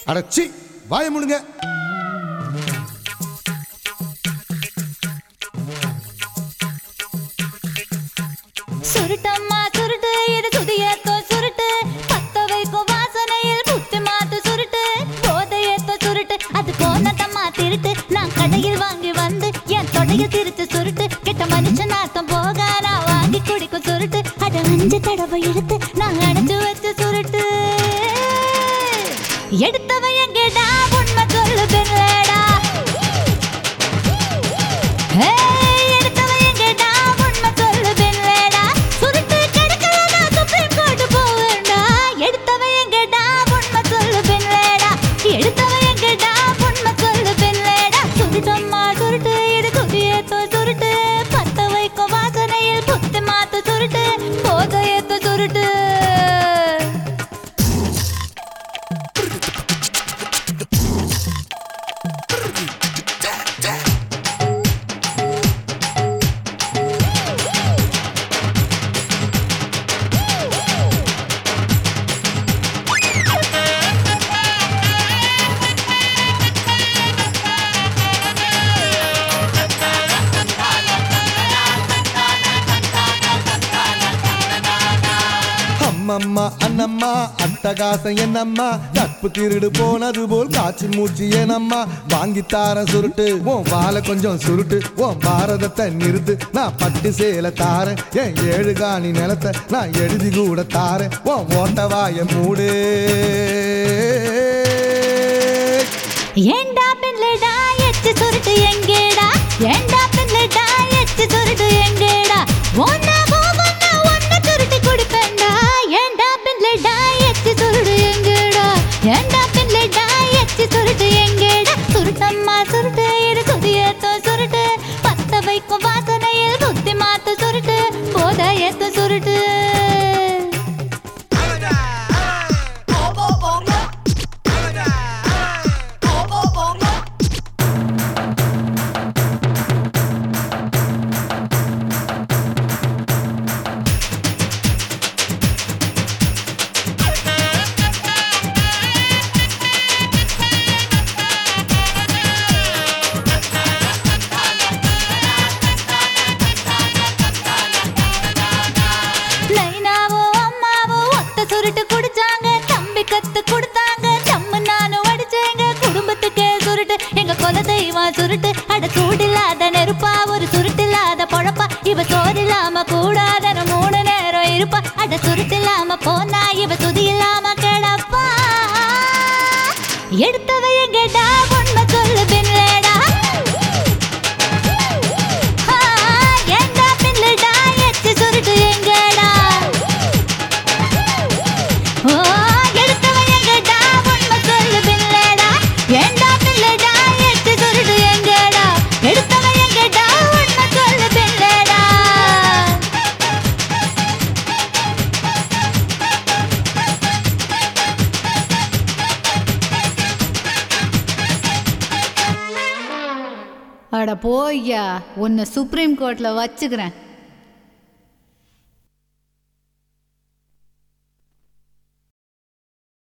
அடச்சி வாய முடுங்க சுருட்டம்மா சுருட்டு இது சுதியத்தோ சுருட்டு பத்த வைக்கும் வாசனையில் புத்தி மாத்து சுருட்டு போதையத்தோ சுருட்டு அது போனதம்மா திருட்டு நான் கடையில் வாங்கி வந்து என் தொடையில் திருத்து சுருட்டு கெட்ட மனுஷன் நாத்தம் போக நான் வாங்கி குடிக்கும் சுருட்டு அட அஞ்சு தடவை எடுத்து நான் அடைச்சு வச்ச சுருட்டு எடுத்தவன் எங்கடா உண்மை சொல்லு பெண்களேடா ஏய், எடுத்தவன் எங்கடா? உண்மை சொல்லு பெண்களேடா. சுருட்டு கெடுக்கலனா சுப்ரீம் கோர்ட் போவேண்டா. எடுத்தவன் எங்கடா? உண்மை சொல்லு பெண்களேடா. எடுத்தவன் எங்கடா? உண்மை சொல்லு பெண்களேடா. சுருட்டம்மா சுருட்டு, இது குதியேத்தோ சுருட்டு. பத்த வைக்கும் வாசனையில் புத்தி மாத்து சுருட்டு. போதையேத்தோ சுருட்டு அம்மம்மா அண்ணம்மா அட்டகாசம் என்னம்மா நட்பு திருடு போனது போல் காய்ச்சி மூச்சு ஏனம்மா வாங்கித்தார சுருட்டு உன் வாழை கொஞ்சம் சுருட்டு உன் பாரதத்தை நிறுத்து நான் பட்டு சேலை தாரேன் என் ஏழு காணி நிலத்தை நான் எழுதி கூட தாரேன் உன் ஓட்ட வாய மூடு ஏண்டா பின்லடா எச்சு சுருட்டு எங்கேடா ஏண்டா பின்லடா எச்சு சுருட்டு எங்கேடா ஒன்ன போவன்ன ஒன்ன சுருட்டி குடிப்பேன்டா ஏண்டா பின்லடா எச்சு சுருட்டு எங்கேடா ஏண்டா பின்லடா எச்சு சுருட்டு எங்கேடா சுருட்டம்மா சுருட்டு இது சுதியத்தோ சுருட்டு பத்த வைக்கும் வாசனையில் புத்தி மாத்து சுருட்டு போதையத்து சுருட்டு நைனாவோ அம்மாவோ ஒத்த சுருட்டு குடிச்சாங்க தம்பி கத்து கொடுத்தாங்க தம்மு நானும் அடிச்சேங்க குடும்பத்துக்கே சுருட்டு எங்க குல தெய்வம் சுருட்டு அட சூடில்லாத நெருப்பா ஒரு சுருட்டில்லாத பொழப்பா இவ சோறில்லாம கூடாத மூணு நேரம் இருப்பா அட சுருட்டில்லாம போனா இவ சுதி இல்லாம கிடப்பா எடுத்தவ எங்கடா உண்மை சொல்லு பின்லேடா ஆ, ஏண்டா பின்னுடா எச்சு சுருட்டு எங்கடா ஓ எடுத்தவன் எங்கடா உண்மை சொல்லு பின்லேடா ஏண்டா பின்னுடா எச்சு சுருட்டு எங்கடா எடுத்தவன் எங்கடா உண்மை சொல்லு பின்லேடா அட போய்யா உன்னை சுப்ரீம் கோர்ட்ல வச்சுக்கிறேன்